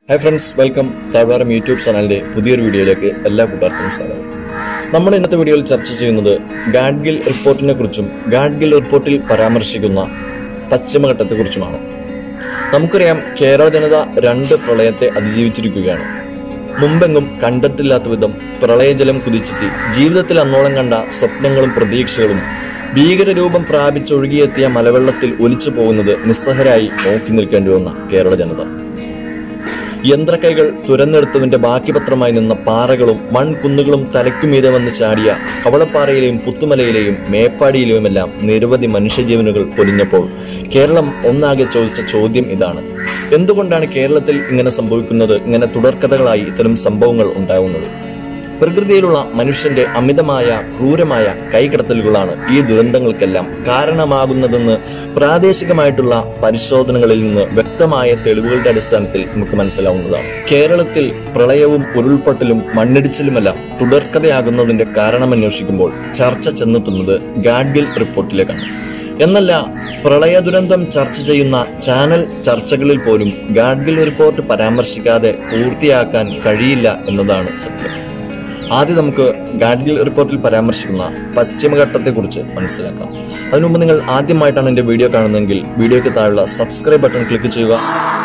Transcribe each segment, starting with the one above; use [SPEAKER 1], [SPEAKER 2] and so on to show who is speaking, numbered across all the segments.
[SPEAKER 1] Hi friends welcome Thazhvaram YouTube ചാനലിന്റെ പുതിയൊരു വീഡിയോയിലേക്ക് എല്ലാ കൂട്ടുകാർക്കും സ്വാഗതം നമ്മൾ ഇന്നത്തെ വീഡിയോയിൽ ചർച്ച ചെയ്യുന്നത് ഗാഡ്ഗിൽ റിപ്പോർട്ടിനെ കുറിച്ചും ഗാഡ്ഗിൽ റിപ്പോർട്ടിൽ പരാമർശിക്കുന്ന പശ്ചിമഘട്ടത്തെക്കുറിച്ചുമാണ് നമുക്കറിയാം കേരള ജനത രണ്ട് പ്രളയത്തെ അതിജീവിച്ചിരിക്കുകയാണ് മുമ്പെങ്ങും കണ്ടിട്ടില്ലാത്ത വിധം പ്രളയജലം കുതിച്ചെത്തി ജീവിതത്തിൽ അന്നോളം കണ്ട സ്വപ്നങ്ങളും പ്രതീക്ഷകളും ഭീകരരൂപം പ്രാപിച്ചൊഴുകിയെത്തിയ മലവെള്ളത്തിൽ ഒലിച്ചു പോകുന്നത് നിസ്സഹരായി നോക്കി നിൽക്കേണ്ടി വന്ന കേരള ജനത യന്ത്രക്കൈകൾ തുരന്നെടുത്തതിന്റെ ബാക്കി പത്രമായി നിന്ന പാറകളും മൺകുന്നുകളും തലയ്ക്കുമീതെ വന്ന് ചാടിയ കവളപ്പാറയിലെയും പുത്തുമലയിലെയും മേപ്പാടിയിലെയുമെല്ലാം നിരവധി മനുഷ്യജീവനുകൾ പൊലിഞ്ഞപ്പോൾ കേരളം ഒന്നാകെ ചോദിച്ച ചോദ്യം ഇതാണ് എന്തുകൊണ്ടാണ് കേരളത്തിൽ ഇങ്ങനെ സംഭവിക്കുന്നത് ഇങ്ങനെ തുടർക്കഥകളായി ഇത്തരം സംഭവങ്ങൾ ഉണ്ടാകുന്നത് പ്രകൃതിയിലുള്ള മനുഷ്യന്റെ അമിതമായ ക്രൂരമായ കൈകടത്തലുകളാണ് ഈ ദുരന്തങ്ങൾക്കെല്ലാം കാരണമാകുന്നതെന്ന് പ്രാദേശികമായിട്ടുള്ള പരിശോധനകളിൽ നിന്ന് വ്യക്തമായ തെളിവുകളുടെ അടിസ്ഥാനത്തിൽ നമുക്ക് മനസ്സിലാവുന്നതാണ് കേരളത്തിൽ പ്രളയവും ഉരുൾപൊട്ടലും മണ്ണിടിച്ചിലുമെല്ലാം തുടർക്കഥയാകുന്നതിന്റെ കാരണമന്വേഷിക്കുമ്പോൾ ചർച്ച ചെന്നെത്തുന്നത് ഗാഡ്ഗിൽ റിപ്പോർട്ടിലേക്കാണ് എന്നല്ല പ്രളയ ദുരന്തം ചർച്ച ചെയ്യുന്ന ചാനൽ ചർച്ചകളിൽ പോലും ഗാഡ്ഗിൽ റിപ്പോർട്ട് പരാമർശിക്കാതെ പൂർത്തിയാക്കാൻ കഴിയില്ല എന്നതാണ് സത്യം ആദ്യം നമുക്ക് ഗാഡ്ഗിൽ റിപ്പോർട്ടിൽ പരാമർശിക്കുന്ന പശ്ചിമഘട്ടത്തെക്കുറിച്ച് മനസ്സിലാക്കാം അതിനു മുമ്പ് നിങ്ങൾ ആദ്യമായിട്ടാണ് എൻ്റെ വീഡിയോ കാണുന്നതെങ്കിൽ വീഡിയോയ്ക്ക് താഴെയുള്ള സബ്സ്ക്രൈബ് ബട്ടൺ ക്ലിക്ക് ചെയ്യുക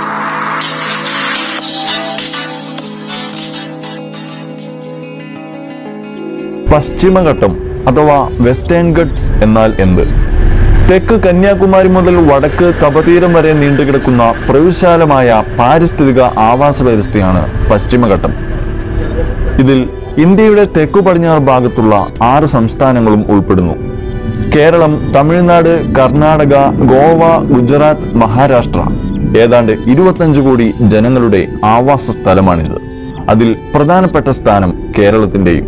[SPEAKER 2] പശ്ചിമഘട്ടം അഥവാ വെസ്റ്റേൺ ഗട്ട്സ് എന്നാൽ എന്ത് തെക്ക് കന്യാകുമാരി മുതൽ വടക്ക് കപതീരം വരെ നീണ്ടുകിടക്കുന്ന പ്രവിശാലമായ പാരിസ്ഥിതിക ആവാസ വ്യവസ്ഥയാണ് പശ്ചിമഘട്ടം ഇതിൽ ഇന്ത്യയുടെ തെക്കു പടിഞ്ഞാറ് ഭാഗത്തുള്ള ആറ് സംസ്ഥാനങ്ങളും ഉൾപ്പെടുന്നു കേരളം തമിഴ്നാട് കർണാടക ഗോവ ഗുജറാത്ത് മഹാരാഷ്ട്ര ഏതാണ്ട് ഇരുപത്തഞ്ച് കോടി ജനങ്ങളുടെ ആവാസ സ്ഥലമാണിത് അതിൽ പ്രധാനപ്പെട്ട സ്ഥാനം കേരളത്തിന്റെയും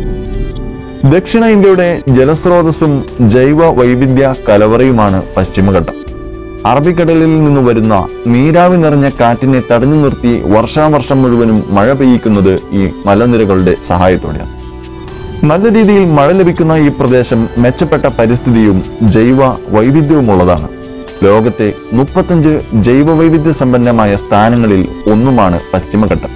[SPEAKER 2] ദക്ഷിണ ഇന്ത്യയുടെ ജലസ്രോതസ്സും ജൈവ വൈവിധ്യ കലവറയുമാണ് പശ്ചിമഘട്ടം അറബിക്കടലിൽ നിന്ന് വരുന്ന നീരാവി നിറഞ്ഞ കാറ്റിനെ തടഞ്ഞു നിർത്തി വർഷാവർഷം മുഴുവനും മഴ പെയ്യിക്കുന്നത് ഈ മലനിരകളുടെ സഹായത്തോടെയാണ് നല്ല രീതിയിൽ മഴ ലഭിക്കുന്ന ഈ പ്രദേശം മെച്ചപ്പെട്ട പരിസ്ഥിതിയും ജൈവ വൈവിധ്യവുമുള്ളതാണ് ലോകത്തെ മുപ്പത്തഞ്ച് ജൈവ വൈവിധ്യ സമ്പന്നമായ സ്ഥാനങ്ങളിൽ ഒന്നുമാണ് പശ്ചിമഘട്ടം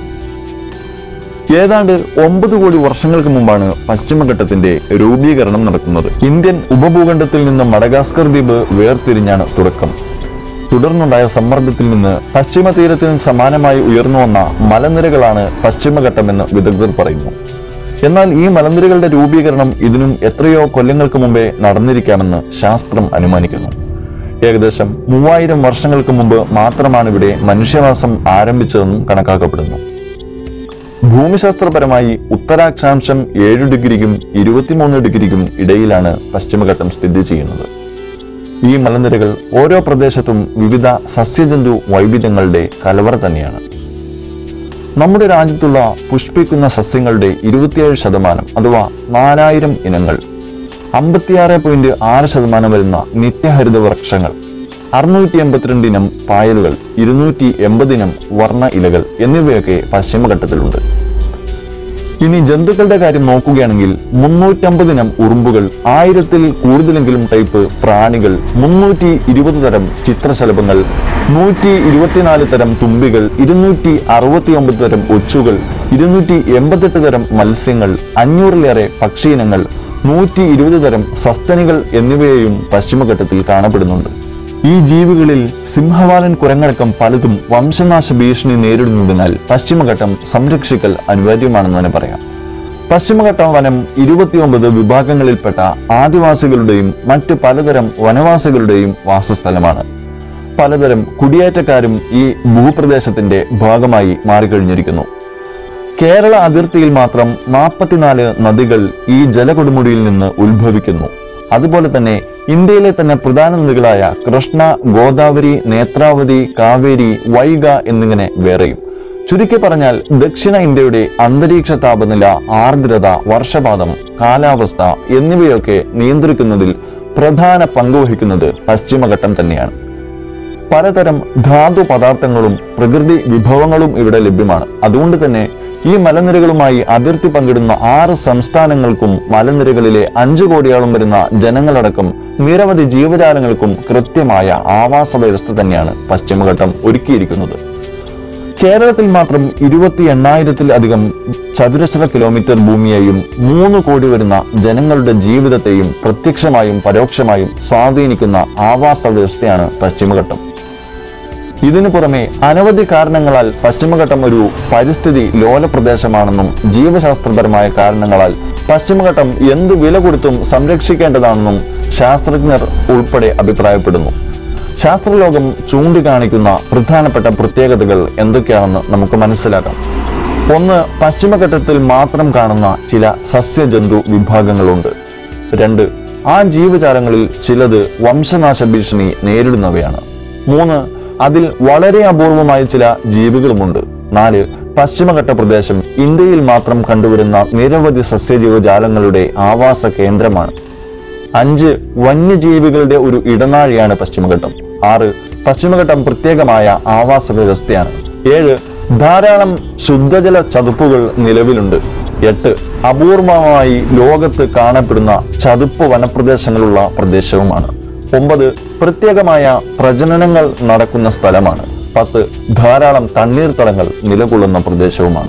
[SPEAKER 2] ഏതാണ്ട് ഒമ്പത് കോടി വർഷങ്ങൾക്ക് മുമ്പാണ് പശ്ചിമഘട്ടത്തിന്റെ രൂപീകരണം നടക്കുന്നത് ഇന്ത്യൻ ഉപഭൂഖണ്ഡത്തിൽ നിന്ന് മഡഗാസ്കർ ദ്വീപ് വേർതിരിഞ്ഞാണ് തുടക്കം തുടർന്നുണ്ടായ സമ്മർദ്ദത്തിൽ നിന്ന് പശ്ചിമ തീരത്തിന് സമാനമായി ഉയർന്നു വന്ന മലനിരകളാണ് പശ്ചിമഘട്ടമെന്ന് വിദഗ്ധർ പറയുന്നു എന്നാൽ ഈ മലനിരകളുടെ രൂപീകരണം ഇതിനും എത്രയോ കൊല്ലങ്ങൾക്ക് മുമ്പേ നടന്നിരിക്കാമെന്ന് ശാസ്ത്രം അനുമാനിക്കുന്നു ഏകദേശം മൂവായിരം വർഷങ്ങൾക്ക് മുമ്പ് മാത്രമാണ് ഇവിടെ മനുഷ്യവാസം ആരംഭിച്ചതെന്നും കണക്കാക്കപ്പെടുന്നു ഭൂമിശാസ്ത്രപരമായി ഉത്തരാക്ഷാംശം ഏഴ് ഡിഗ്രിക്കും ഇരുപത്തിമൂന്ന് ഡിഗ്രിക്കും ഇടയിലാണ് പശ്ചിമഘട്ടം സ്ഥിതി ചെയ്യുന്നത് ഈ മലനിരകൾ ഓരോ പ്രദേശത്തും വിവിധ സസ്യജന്തു വൈവിധ്യങ്ങളുടെ കലവറ തന്നെയാണ് നമ്മുടെ രാജ്യത്തുള്ള പുഷ്പിക്കുന്ന സസ്യങ്ങളുടെ ഇരുപത്തിയേഴ് ശതമാനം അഥവാ നാലായിരം ഇനങ്ങൾ അമ്പത്തിയാറ് പോയിന്റ് ആറ് ശതമാനം വരുന്ന നിത്യഹരിത വൃക്ഷങ്ങൾ അറുന്നൂറ്റി എൺപത്തിരണ്ട് ഇനം പായലുകൾ ഇരുന്നൂറ്റി എൺപത് ഇനം വർണ്ണ ഇലകൾ എന്നിവയൊക്കെ പശ്ചിമഘട്ടത്തിലുണ്ട് ഇനി ജന്തുക്കളുടെ കാര്യം നോക്കുകയാണെങ്കിൽ മുന്നൂറ്റമ്പത് ഇനം ഉറുമ്പുകൾ ആയിരത്തിൽ കൂടുതലെങ്കിലും ടൈപ്പ് പ്രാണികൾ മുന്നൂറ്റി ഇരുപത് തരം ചിത്രശലഭങ്ങൾ നൂറ്റി ഇരുപത്തിനാല് തരം തുമ്പികൾ ഇരുന്നൂറ്റി അറുപത്തി ഒമ്പത് തരം ഒച്ചുകൾ ഇരുന്നൂറ്റി എൺപത്തെട്ട് തരം മത്സ്യങ്ങൾ അഞ്ഞൂറിലേറെ പക്ഷിയിനങ്ങൾ നൂറ്റി ഇരുപത് തരം സസ്തനികൾ എന്നിവയെയും പശ്ചിമഘട്ടത്തിൽ കാണപ്പെടുന്നുണ്ട് ഈ ജീവികളിൽ സിംഹവാലൻ കുരങ്ങടക്കം പലതും വംശനാശ ഭീഷണി നേരിടുന്നതിനാൽ പശ്ചിമഘട്ടം സംരക്ഷിക്കൽ അനിവാര്യമാണെന്ന് തന്നെ പറയാം പശ്ചിമഘട്ട വനം ഇരുപത്തിയൊമ്പത് വിഭാഗങ്ങളിൽപ്പെട്ട ആദിവാസികളുടെയും മറ്റ് പലതരം വനവാസികളുടെയും വാസസ്ഥലമാണ് പലതരം കുടിയേറ്റക്കാരും ഈ ഭൂപ്രദേശത്തിന്റെ ഭാഗമായി മാറിക്കഴിഞ്ഞിരിക്കുന്നു കേരള അതിർത്തിയിൽ മാത്രം നാൽപ്പത്തിനാല് നദികൾ ഈ ജലകൊടുമുടിയിൽ നിന്ന് ഉത്ഭവിക്കുന്നു അതുപോലെ തന്നെ ഇന്ത്യയിലെ തന്നെ പ്രധാന നദികളായ കൃഷ്ണ ഗോദാവരി നേത്രാവതി കാവേരി വൈഗ എന്നിങ്ങനെ വേറെയും ചുരുക്കി പറഞ്ഞാൽ ദക്ഷിണ ഇന്ത്യയുടെ അന്തരീക്ഷ താപനില ആർദ്രത വർഷപാതം കാലാവസ്ഥ എന്നിവയൊക്കെ നിയന്ത്രിക്കുന്നതിൽ പ്രധാന പങ്കുവഹിക്കുന്നത് പശ്ചിമഘട്ടം തന്നെയാണ് പലതരം ധാതു പദാർത്ഥങ്ങളും പ്രകൃതി വിഭവങ്ങളും ഇവിടെ ലഭ്യമാണ് അതുകൊണ്ട് തന്നെ ഈ മലനിരകളുമായി അതിർത്തി പങ്കിടുന്ന ആറ് സംസ്ഥാനങ്ങൾക്കും മലനിരകളിലെ അഞ്ചു കോടിയോളം വരുന്ന ജനങ്ങളടക്കം നിരവധി ജീവജാലങ്ങൾക്കും കൃത്യമായ ആവാസ വ്യവസ്ഥ തന്നെയാണ് പശ്ചിമഘട്ടം ഒരുക്കിയിരിക്കുന്നത് കേരളത്തിൽ മാത്രം ഇരുപത്തി എണ്ണായിരത്തിലധികം ചതുരശ്ര കിലോമീറ്റർ ഭൂമിയെയും മൂന്ന് കോടി വരുന്ന ജനങ്ങളുടെ ജീവിതത്തെയും പ്രത്യക്ഷമായും പരോക്ഷമായും സ്വാധീനിക്കുന്ന ആവാസ വ്യവസ്ഥയാണ് പശ്ചിമഘട്ടം ഇതിനു പുറമെ അനവധി കാരണങ്ങളാൽ പശ്ചിമഘട്ടം ഒരു പരിസ്ഥിതി ലോല പ്രദേശമാണെന്നും ജീവശാസ്ത്രപരമായ കാരണങ്ങളാൽ പശ്ചിമഘട്ടം എന്ത് വില കൊടുത്തും സംരക്ഷിക്കേണ്ടതാണെന്നും ശാസ്ത്രജ്ഞർ ഉൾപ്പെടെ അഭിപ്രായപ്പെടുന്നു ശാസ്ത്രലോകം ചൂണ്ടിക്കാണിക്കുന്ന പ്രധാനപ്പെട്ട പ്രത്യേകതകൾ എന്തൊക്കെയാണെന്ന് നമുക്ക് മനസ്സിലാക്കാം ഒന്ന് പശ്ചിമഘട്ടത്തിൽ മാത്രം കാണുന്ന ചില സസ്യജന്തു വിഭാഗങ്ങളുണ്ട് രണ്ട് ആ ജീവജാലങ്ങളിൽ ചിലത് വംശനാശ ഭീഷണി നേരിടുന്നവയാണ് മൂന്ന് അതിൽ വളരെ അപൂർവമായ ചില ജീവികളുമുണ്ട് നാല് പശ്ചിമഘട്ട പ്രദേശം ഇന്ത്യയിൽ മാത്രം കണ്ടുവരുന്ന നിരവധി സസ്യജീവജാലങ്ങളുടെ ആവാസ കേന്ദ്രമാണ് അഞ്ച് വന്യജീവികളുടെ ഒരു ഇടനാഴിയാണ് പശ്ചിമഘട്ടം ആറ് പശ്ചിമഘട്ടം പ്രത്യേകമായ ആവാസ വ്യവസ്ഥയാണ് ഏഴ് ധാരാളം ശുദ്ധജല ചതുപ്പുകൾ നിലവിലുണ്ട് എട്ട് അപൂർവമായി ലോകത്ത് കാണപ്പെടുന്ന ചതുപ്പ് വനപ്രദേശങ്ങളുള്ള പ്രദേശവുമാണ് ഒമ്പത് പ്രത്യേകമായ പ്രജനനങ്ങൾ നടക്കുന്ന സ്ഥലമാണ് പത്ത് ധാരാളം തണ്ണീർത്തടങ്ങൾ നിലകൊള്ളുന്ന പ്രദേശവുമാണ്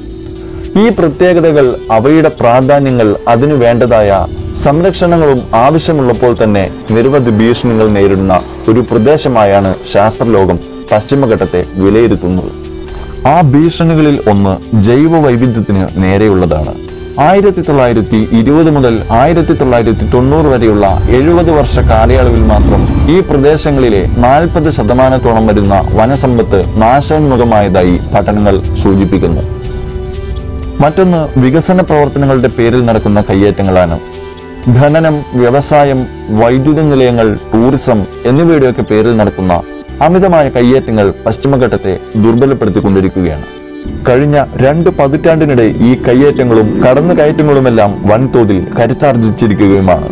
[SPEAKER 2] ഈ പ്രത്യേകതകൾ അവയുടെ പ്രാധാന്യങ്ങൾ അതിനു വേണ്ടതായ സംരക്ഷണങ്ങളും ആവശ്യമുള്ളപ്പോൾ തന്നെ നിരവധി ഭീഷണികൾ നേരിടുന്ന ഒരു പ്രദേശമായാണ് ശാസ്ത്രലോകം പശ്ചിമഘട്ടത്തെ വിലയിരുത്തുന്നത് ആ ഭീഷണികളിൽ ഒന്ന് ജൈവ വൈവിധ്യത്തിന് നേരെയുള്ളതാണ് ആയിരത്തി തൊള്ളായിരത്തി ഇരുപത് മുതൽ ആയിരത്തി തൊള്ളായിരത്തി തൊണ്ണൂറ് വരെയുള്ള എഴുപത് വർഷ കാലയളവിൽ മാത്രം ഈ പ്രദേശങ്ങളിലെ നാൽപ്പത് ശതമാനത്തോളം വരുന്ന വനസമ്പത്ത് നാശോന്മുഖമായതായി പഠനങ്ങൾ സൂചിപ്പിക്കുന്നു മറ്റൊന്ന് വികസന പ്രവർത്തനങ്ങളുടെ പേരിൽ നടക്കുന്ന കയ്യേറ്റങ്ങളാണ് ഖനനം വ്യവസായം വൈദ്യുത നിലയങ്ങൾ ടൂറിസം എന്നിവയുടെയൊക്കെ പേരിൽ നടക്കുന്ന അമിതമായ കയ്യേറ്റങ്ങൾ പശ്ചിമഘട്ടത്തെ ദുർബലപ്പെടുത്തിക്കൊണ്ടിരിക്കുകയാണ് കഴിഞ്ഞ രണ്ട് പതിറ്റാണ്ടിനിടെ ഈ കയ്യേറ്റങ്ങളും കടന്നുകയറ്റങ്ങളുമെല്ലാം വൻതോതിൽ കരുത്താർജിച്ചിരിക്കുകയുമാണ്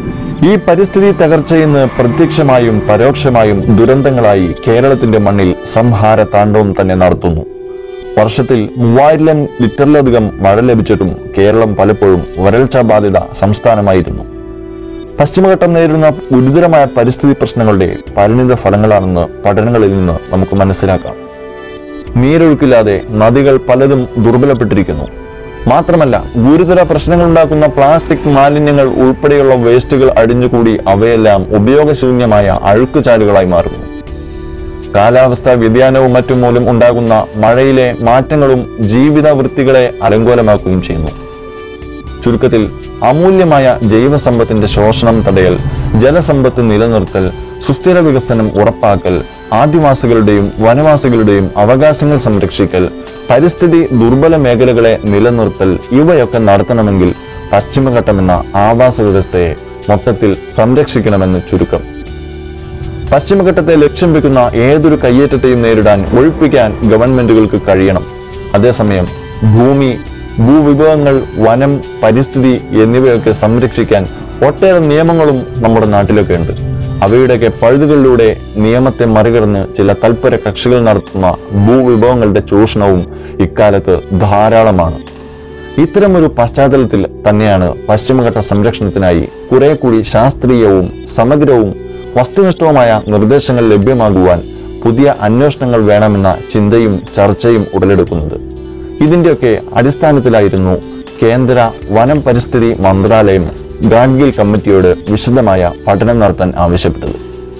[SPEAKER 2] ഈ പരിസ്ഥിതി തകർച്ചയിന്ന് പ്രത്യക്ഷമായും പരോക്ഷമായും ദുരന്തങ്ങളായി കേരളത്തിന്റെ മണ്ണിൽ സംഹാര താണ്ഡവം തന്നെ നടത്തുന്നു വർഷത്തിൽ മൂവായിരം ലിറ്ററിലധികം മഴ ലഭിച്ചിട്ടും കേരളം പലപ്പോഴും വരൾച്ചാ ബാധിത സംസ്ഥാനമായിരുന്നു പശ്ചിമഘട്ടം നേരിടുന്ന ഗുരുതരമായ പരിസ്ഥിതി പ്രശ്നങ്ങളുടെ പരിണിത ഫലങ്ങളാണെന്ന് പഠനങ്ങളിൽ നിന്ന് നമുക്ക് മനസ്സിലാക്കാം നീരൊഴുക്കില്ലാതെ നദികൾ പലതും ദുർബലപ്പെട്ടിരിക്കുന്നു മാത്രമല്ല ഗുരുതര പ്രശ്നങ്ങൾ ഉണ്ടാക്കുന്ന പ്ലാസ്റ്റിക് മാലിന്യങ്ങൾ ഉൾപ്പെടെയുള്ള വേസ്റ്റുകൾ അടിഞ്ഞുകൂടി അവയെല്ലാം ഉപയോഗശൂന്യമായ അഴുക്കുചാലുകളായി മാറുന്നു കാലാവസ്ഥാ വ്യതിയാനവും മറ്റും മൂലം ഉണ്ടാകുന്ന മഴയിലെ മാറ്റങ്ങളും ജീവിത വൃത്തികളെ അലങ്കോലമാക്കുകയും ചെയ്യുന്നു ചുരുക്കത്തിൽ അമൂല്യമായ ജൈവസമ്പത്തിന്റെ ശോഷണം തടയൽ ജലസമ്പത്ത് നിലനിർത്തൽ സുസ്ഥിര വികസനം ഉറപ്പാക്കൽ ആദിവാസികളുടെയും വനവാസികളുടെയും അവകാശങ്ങൾ സംരക്ഷിക്കൽ പരിസ്ഥിതി ദുർബല മേഖലകളെ നിലനിർത്തൽ ഇവയൊക്കെ നടത്തണമെങ്കിൽ പശ്ചിമഘട്ടം എന്ന ആവാസ വ്യവസ്ഥയെ മൊത്തത്തിൽ സംരക്ഷിക്കണമെന്ന് ചുരുക്കം പശ്ചിമഘട്ടത്തെ ലക്ഷ്യം വെക്കുന്ന ഏതൊരു കയ്യേറ്റത്തെയും നേരിടാൻ ഒഴിപ്പിക്കാൻ ഗവൺമെന്റുകൾക്ക് കഴിയണം അതേസമയം ഭൂമി ഭൂവിഭവങ്ങൾ വനം പരിസ്ഥിതി എന്നിവയൊക്കെ സംരക്ഷിക്കാൻ ഒട്ടേറെ നിയമങ്ങളും നമ്മുടെ നാട്ടിലൊക്കെ ഉണ്ട് അവയുടെയൊക്കെ പഴുതുകളിലൂടെ നിയമത്തെ മറികടന്ന് ചില തൽപര കക്ഷികൾ നടത്തുന്ന ഭൂവിഭവങ്ങളുടെ ചൂഷണവും ഇക്കാലത്ത് ധാരാളമാണ് ഇത്തരമൊരു പശ്ചാത്തലത്തിൽ തന്നെയാണ് പശ്ചിമഘട്ട സംരക്ഷണത്തിനായി കുറെ കൂടി ശാസ്ത്രീയവും സമഗ്രവും വസ്തുനിഷ്ഠവുമായ നിർദ്ദേശങ്ങൾ ലഭ്യമാകുവാൻ പുതിയ അന്വേഷണങ്ങൾ വേണമെന്ന ചിന്തയും ചർച്ചയും ഉടലെടുക്കുന്നത് ഇതിന്റെയൊക്കെ അടിസ്ഥാനത്തിലായിരുന്നു കേന്ദ്ര വനം പരിസ്ഥിതി മന്ത്രാലയം ഗാഡ്ഗിൽ കമ്മിറ്റിയോട് വിശദമായ പഠനം നടത്താൻ ആവശ്യപ്പെട്ടത്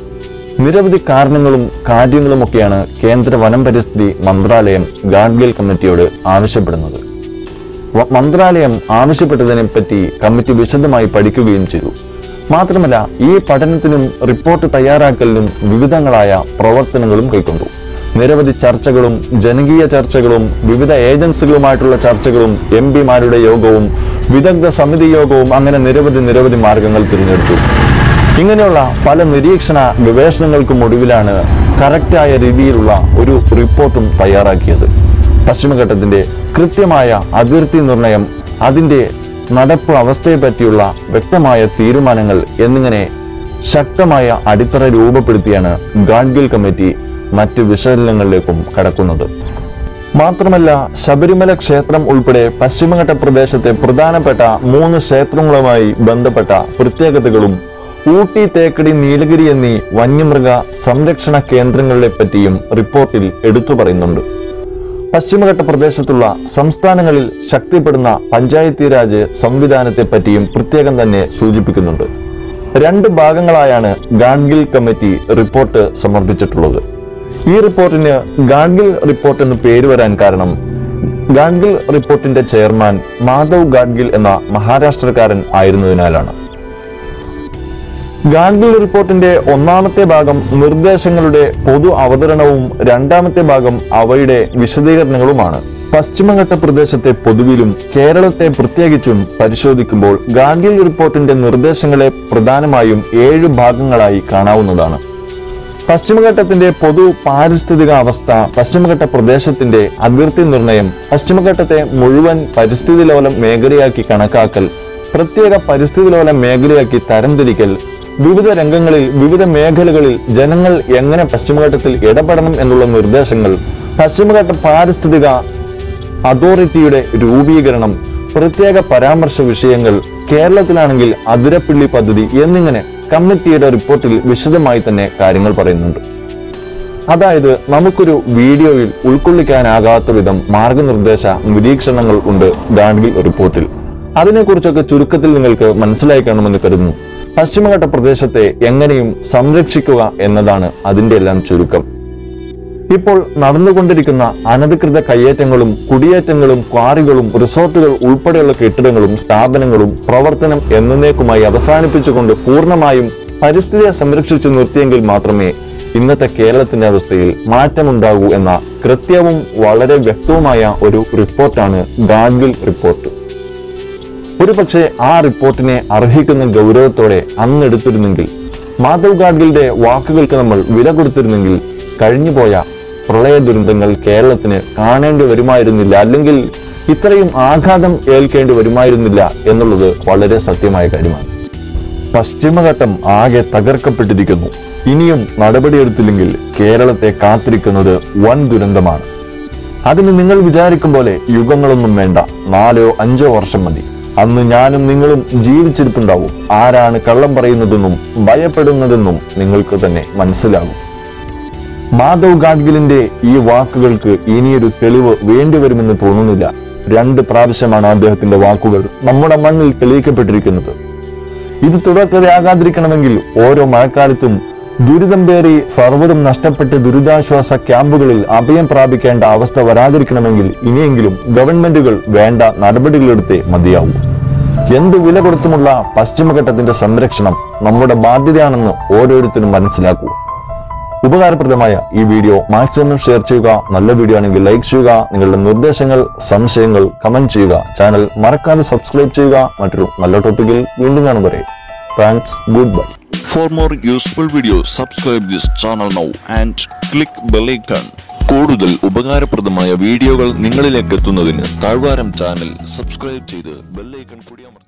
[SPEAKER 2] നിരവധി കാരണങ്ങളും കാര്യങ്ങളുമൊക്കെയാണ് കേന്ദ്ര വനം പരിസ്ഥിതി മന്ത്രാലയം ഗാഡ്ഗിൽ കമ്മിറ്റിയോട് ആവശ്യപ്പെടുന്നത് വ- മന്ത്രാലയം ആവശ്യപ്പെട്ടതിനെ പറ്റി കമ്മിറ്റി വിശദമായി പഠിക്കുകയും ചെയ്തു മാത്രമല്ല ഈ പഠനത്തിനും റിപ്പോർട്ട് തയ്യാറാക്കലിനും വിവിധങ്ങളായ പ്രവർത്തനങ്ങളും കൈക്കൊണ്ടു നിരവധി ചർച്ചകളും ജനകീയ ചർച്ചകളും വിവിധ ഏജൻസികളുമായിട്ടുള്ള ചർച്ചകളും എം പിമാരുടെ യോഗവും വിദഗ്ധ സമിതി യോഗവും അങ്ങനെ നിരവധി നിരവധി മാർഗങ്ങൾ തിരഞ്ഞെടുത്തു ഇങ്ങനെയുള്ള പല നിരീക്ഷണ ഗവേഷണങ്ങൾക്കും ഒടുവിലാണ് കറക്റ്റായ രീതിയിലുള്ള ഒരു റിപ്പോർട്ടും തയ്യാറാക്കിയത് പശ്ചിമഘട്ടത്തിന്റെ കൃത്യമായ അതിർത്തി നിർണയം അതിന്റെ നടപ്പ് അവസ്ഥയെ പറ്റിയുള്ള വ്യക്തമായ തീരുമാനങ്ങൾ എന്നിങ്ങനെ ശക്തമായ അടിത്തറ രൂപപ്പെടുത്തിയാണ് ഗാഡ്ഗിൽ കമ്മിറ്റി മറ്റ് വിശകലനങ്ങളിലേക്കും കടക്കുന്നത് മാത്രമല്ല ശബരിമല ക്ഷേത്രം ഉൾപ്പെടെ പശ്ചിമഘട്ട പ്രദേശത്തെ പ്രധാനപ്പെട്ട മൂന്ന് ക്ഷേത്രങ്ങളുമായി ബന്ധപ്പെട്ട പ്രത്യേകതകളും ഊട്ടി തേക്കടി നീലഗിരി എന്നീ വന്യമൃഗ സംരക്ഷണ കേന്ദ്രങ്ങളെ പറ്റിയും റിപ്പോർട്ടിൽ എടുത്തു പറയുന്നുണ്ട് പശ്ചിമഘട്ട പ്രദേശത്തുള്ള സംസ്ഥാനങ്ങളിൽ ശക്തിപ്പെടുന്ന പഞ്ചായത്തി രാജ് സംവിധാനത്തെ പറ്റിയും പ്രത്യേകം തന്നെ സൂചിപ്പിക്കുന്നുണ്ട് രണ്ട് ഭാഗങ്ങളായാണ് ഗാഡ്ഗിൽ കമ്മിറ്റി റിപ്പോർട്ട് സമർപ്പിച്ചിട്ടുള്ളത് ഈ റിപ്പോർട്ടിന് ഗാഡ്ഗിൽ റിപ്പോർട്ട് എന്ന് പേര് വരാൻ കാരണം ഗാഡ്ഗിൽ റിപ്പോർട്ടിന്റെ ചെയർമാൻ മാധവ് ഗാഡ്ഗിൽ എന്ന മഹാരാഷ്ട്രക്കാരൻ ആയിരുന്നതിനാലാണ് ഗാഡ്ഗിൽ റിപ്പോർട്ടിന്റെ ഒന്നാമത്തെ ഭാഗം നിർദ്ദേശങ്ങളുടെ പൊതു അവതരണവും രണ്ടാമത്തെ ഭാഗം അവയുടെ വിശദീകരണങ്ങളുമാണ് പശ്ചിമഘട്ട പ്രദേശത്തെ പൊതുവിലും കേരളത്തെ പ്രത്യേകിച്ചും പരിശോധിക്കുമ്പോൾ ഗാഡ്ഗിൽ റിപ്പോർട്ടിന്റെ നിർദ്ദേശങ്ങളെ പ്രധാനമായും ഏഴ് ഭാഗങ്ങളായി കാണാവുന്നതാണ് പശ്ചിമഘട്ടത്തിന്റെ പൊതു പാരിസ്ഥിതിക അവസ്ഥ പശ്ചിമഘട്ട പ്രദേശത്തിന്റെ അതിർത്തി നിർണയം പശ്ചിമഘട്ടത്തെ മുഴുവൻ പരിസ്ഥിതി ലോലം മേഖലയാക്കി കണക്കാക്കൽ പ്രത്യേക പരിസ്ഥിതി ലോല മേഖലയാക്കി തരംതിരിക്കൽ വിവിധ രംഗങ്ങളിൽ വിവിധ മേഖലകളിൽ ജനങ്ങൾ എങ്ങനെ പശ്ചിമഘട്ടത്തിൽ ഇടപെടണം എന്നുള്ള നിർദ്ദേശങ്ങൾ പശ്ചിമഘട്ട പാരിസ്ഥിതിക അതോറിറ്റിയുടെ രൂപീകരണം പ്രത്യേക പരാമർശ വിഷയങ്ങൾ കേരളത്തിലാണെങ്കിൽ അതിരപ്പിള്ളി പദ്ധതി എന്നിങ്ങനെ കമ്മിറ്റിയുടെ റിപ്പോർട്ടിൽ വിശദമായി തന്നെ കാര്യങ്ങൾ പറയുന്നുണ്ട് അതായത് നമുക്കൊരു വീഡിയോയിൽ ഉൾക്കൊള്ളിക്കാനാകാത്ത വിധം മാർഗനിർദ്ദേശ നിരീക്ഷണങ്ങൾ ഉണ്ട് ഗാഡ്ഗിൽ റിപ്പോർട്ടിൽ അതിനെക്കുറിച്ചൊക്കെ ചുരുക്കത്തിൽ നിങ്ങൾക്ക് മനസ്സിലായി കാണുമെന്ന് കരുതുന്നു പശ്ചിമഘട്ട പ്രദേശത്തെ എങ്ങനെയും സംരക്ഷിക്കുക എന്നതാണ് അതിന്റെ എല്ലാം ചുരുക്കം ഇപ്പോൾ നടന്നുകൊണ്ടിരിക്കുന്ന അനധികൃത കയ്യേറ്റങ്ങളും കുടിയേറ്റങ്ങളും ക്വാറികളും റിസോർട്ടുകൾ ഉൾപ്പെടെയുള്ള കെട്ടിടങ്ങളും സ്ഥാപനങ്ങളും പ്രവർത്തനം എന്നേക്കുമായി അവസാനിപ്പിച്ചുകൊണ്ട് പൂർണ്ണമായും പരിസ്ഥിതിയെ സംരക്ഷിച്ചു നിർത്തിയെങ്കിൽ മാത്രമേ ഇന്നത്തെ കേരളത്തിന്റെ അവസ്ഥയിൽ മാറ്റമുണ്ടാകൂ എന്ന കൃത്യവും വളരെ വ്യക്തവുമായ ഒരു റിപ്പോർട്ടാണ് ഗാഡ്ഗിൽ റിപ്പോർട്ട് ഒരുപക്ഷെ ആ റിപ്പോർട്ടിനെ അർഹിക്കുന്ന ഗൗരവത്തോടെ അന്നെടുത്തിരുന്നെങ്കിൽ മാധവ് ഗാഡ്ഗിലിന്റെ വാക്കുകൾക്ക് നമ്മൾ വില കൊടുത്തിരുന്നെങ്കിൽ കഴിഞ്ഞുപോയ പ്രളയ ദുരന്തങ്ങൾ കേരളത്തിന് കാണേണ്ടി വരുമായിരുന്നില്ല അല്ലെങ്കിൽ ഇത്രയും ആഘാതം ഏൽക്കേണ്ടി വരുമായിരുന്നില്ല എന്നുള്ളത് വളരെ സത്യമായ കാര്യമാണ് പശ്ചിമഘട്ടം ആകെ തകർക്കപ്പെട്ടിരിക്കുന്നു ഇനിയും നടപടിയെടുത്തില്ലെങ്കിൽ കേരളത്തെ കാത്തിരിക്കുന്നത് വൻ ദുരന്തമാണ് അതിന് നിങ്ങൾ വിചാരിക്കും പോലെ യുഗങ്ങളൊന്നും വേണ്ട നാലോ അഞ്ചോ വർഷം മതി അന്ന് ഞാനും നിങ്ങളും ജീവിച്ചിരിപ്പുണ്ടാവും ആരാണ് കള്ളം പറയുന്നതെന്നും ഭയപ്പെടുന്നതെന്നും നിങ്ങൾക്ക് തന്നെ മനസ്സിലാകും മാധവ് ഗാഡ്ഗിലിന്റെ ഈ വാക്കുകൾക്ക് ഇനിയൊരു തെളിവ് വേണ്ടിവരുമെന്ന് തോന്നുന്നില്ല രണ്ട് പ്രാവശ്യമാണ് അദ്ദേഹത്തിന്റെ വാക്കുകൾ നമ്മുടെ മണ്ണിൽ തെളിയിക്കപ്പെട്ടിരിക്കുന്നത് ഇത് തുടർക്കഥയാകാതിരിക്കണമെങ്കിൽ ഓരോ മഴക്കാലത്തും ദുരിതം പേറി സർവ്വതും നഷ്ടപ്പെട്ട് ദുരിതാശ്വാസ ക്യാമ്പുകളിൽ അഭയം പ്രാപിക്കേണ്ട അവസ്ഥ വരാതിരിക്കണമെങ്കിൽ ഇനിയെങ്കിലും ഗവൺമെന്റുകൾ വേണ്ട നടപടികളെടുത്തേ മതിയാവൂ എന്ത് വില കൊടുത്തുമുള്ള പശ്ചിമഘട്ടത്തിന്റെ സംരക്ഷണം നമ്മുടെ ബാധ്യതയാണെന്ന് ഓരോരുത്തരും മനസ്സിലാക്കൂ ഉപകാരപ്രദമായ ഈ വീഡിയോ മാക്സിമം ഷെയർ ചെയ്യുക നല്ല വീഡിയോ ആണെങ്കിൽ ലൈക്ക് ചെയ്യുക നിങ്ങളുടെ നിർദ്ദേശങ്ങൾ സംശയങ്ങൾ കമന്റ് ചെയ്യുക ചാനൽ മറക്കാതെ സബ്സ്ക്രൈബ് ചെയ്യുക മറ്റൊരു നല്ല ടോപ്പിക്കിൽ വീണ്ടും കാണും വരെ thanks good bye
[SPEAKER 3] For more useful videos, subscribe this channel now and click bell icon. കൂടുതൽ ഉപകാരപ്രദമായ വീഡിയോകൾ നിങ്ങളിലേക്ക് എത്തുന്നതിന് താഴ്വാരം ചാനൽ സബ്സ്ക്രൈബ് ചെയ്ത് ബെല്ലൈക്കൺ കൂടി അമർത്തുക